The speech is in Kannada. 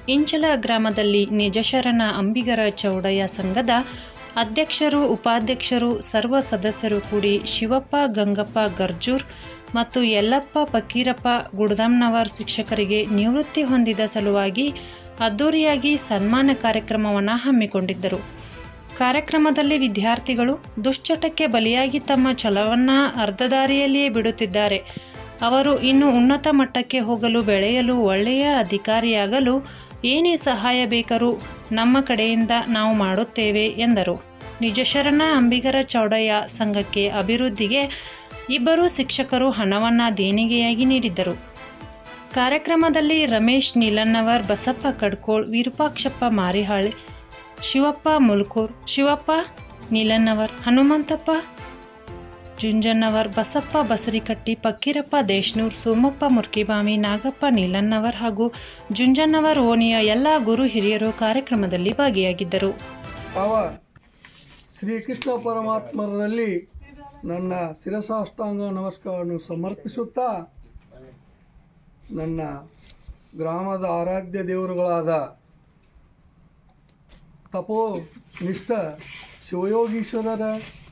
ಇಂಚಲ ಗ್ರಾಮದಲ್ಲಿ ನಿಜಶರಣ ಅಂಬಿಗರ ಚೌಡಯ್ಯ ಸಂಘದ ಅಧ್ಯಕ್ಷರು ಉಪಾಧ್ಯಕ್ಷರು ಸರ್ವ ಸದಸ್ಯರು ಕೂಡಿ ಶಿವಪ್ಪ ಗಂಗಪ್ಪ ಗರ್ಜೂರ್ ಮತ್ತು ಯಲ್ಲಪ್ಪ ಫಕೀರಪ್ಪ ಗುಡ್ದಮ್ನವರ್ ಶಿಕ್ಷಕರಿಗೆ ನಿವೃತ್ತಿ ಹೊಂದಿದ ಸಲುವಾಗಿ ಅದ್ದೂರಿಯಾಗಿ ಸನ್ಮಾನ ಕಾರ್ಯಕ್ರಮವನ್ನು ಹಮ್ಮಿಕೊಂಡಿದ್ದರು ಕಾರ್ಯಕ್ರಮದಲ್ಲಿ ವಿದ್ಯಾರ್ಥಿಗಳು ದುಶ್ಚಟಕ್ಕೆ ಬಲಿಯಾಗಿ ತಮ್ಮ ಛಲವನ್ನು ಅರ್ಧದಾರಿಯಲ್ಲಿಯೇ ಬಿಡುತ್ತಿದ್ದಾರೆ ಅವರು ಇನ್ನು ಉನ್ನತ ಮಟ್ಟಕ್ಕೆ ಹೋಗಲು ಬೆಳೆಯಲು ಒಳ್ಳೆಯ ಅಧಿಕಾರಿಯಾಗಲು ಏನೇ ಸಹಾಯ ಬೇಕಾರೂ ನಮ್ಮ ಕಡೆಯಿಂದ ನಾವು ಮಾಡುತ್ತೇವೆ ಎಂದರು ನಿಜಶರಣ ಅಂಬಿಗರ ಚೌಡಯ್ಯ ಸಂಘಕ್ಕೆ ಅಭಿವೃದ್ಧಿಗೆ ಇಬ್ಬರು ಶಿಕ್ಷಕರು ಹಣವನ್ನು ದೇಣಿಗೆಯಾಗಿ ನೀಡಿದ್ದರು ಕಾರ್ಯಕ್ರಮದಲ್ಲಿ ರಮೇಶ್ ನೀಲನ್ನವರ್ ಬಸಪ್ಪ ಕಡ್ಕೋಳ್ ವಿರೂಪಾಕ್ಷಪ್ಪ ಮಾರಿಹಾಳಿ ಶಿವಪ್ಪ ಮುಲ್ಕೂರ್ ಶಿವಪ್ಪ ನೀಲನ್ನವರ್ ಹನುಮಂತಪ್ಪ ಜುಂಜನ್ನವರ್ ಬಸಪ್ಪ ಬಸರಿಕಟ್ಟಿ ಪಕ್ಕೀರಪ್ಪ ದೇಶ್ನೂರ್ ಸೋಮಪ್ಪ ಮುರ್ಕಿಬಾಮಿ ನಾಗಪ್ಪ ನೀಲನ್ನವರ್ ಹಾಗೂ ಜುಂಜನ್ನವರ್ ಓಣಿಯ ಎಲ್ಲ ಗುರು ಹಿರಿಯರು ಕಾರ್ಯಕ್ರಮದಲ್ಲಿ ಭಾಗಿಯಾಗಿದ್ದರು ಅವ ಶ್ರೀಕೃಷ್ಣ ಪರಮಾತ್ಮರಲ್ಲಿ ನನ್ನ ಶಿರಸಾಷ್ಟಾಂಗ ನಮಸ್ಕಾರವನ್ನು ಸಮರ್ಪಿಸುತ್ತಾ ನನ್ನ ಗ್ರಾಮದ ಆರಾಧ್ಯ ದೇವರುಗಳಾದ ತಪೋ ನಿಷ್ಠ ಶಿವಯೋಗೀಶ್ವರರ